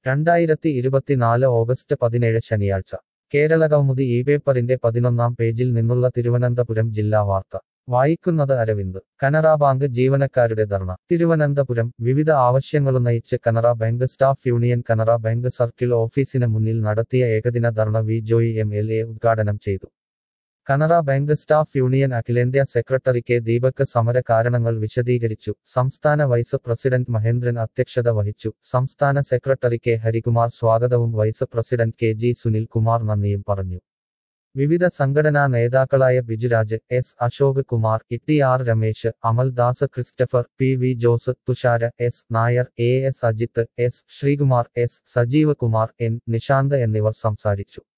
രണ്ടായിരത്തി ഇരുപത്തിനാല് ഓഗസ്റ്റ് പതിനേഴ് ശനിയാഴ്ച കേരളകൗമുദി ഈ പേപ്പറിന്റെ പതിനൊന്നാം പേജിൽ നിന്നുള്ള തിരുവനന്തപുരം ജില്ലാ വാർത്ത വായിക്കുന്നത് അരവിന്ദ് കനറ ബാങ്ക് ജീവനക്കാരുടെ ധർണ തിരുവനന്തപുരം വിവിധ ആവശ്യങ്ങളുന്നയിച്ച് Canara bank staff union Canara bank circle ഓഫീസിന് മുന്നിൽ നടത്തിയ ഏകദിന dharna V Joy M L A ഉദ്ഘാടനം ചെയ്തു കനറ ബാങ്ക് സ്റ്റാഫ് യൂണിയൻ അഖിലേന്ത്യാ സെക്രട്ടറി കെ ദീപക് സമര കാരണങ്ങൾ വിശദീകരിച്ചു സംസ്ഥാന വൈസ് പ്രസിഡന്റ് മഹേന്ദ്രൻ അധ്യക്ഷത വഹിച്ചു സംസ്ഥാന സെക്രട്ടറി കെ ഹരികുമാർ സ്വാഗതവും vice president K G Sunil Kumar നന്ദിയും പറഞ്ഞു വിവിധ സംഘടനാ നേതാക്കളായ Bijuraj S Ashok Kumar E R Ramesh Amaldas Christopher P V Jose Thushara S Nair A S Ajith S Sreekumar S Sajeev Kumar N Nishanth എന്നിവർ സംസാരിച്ചു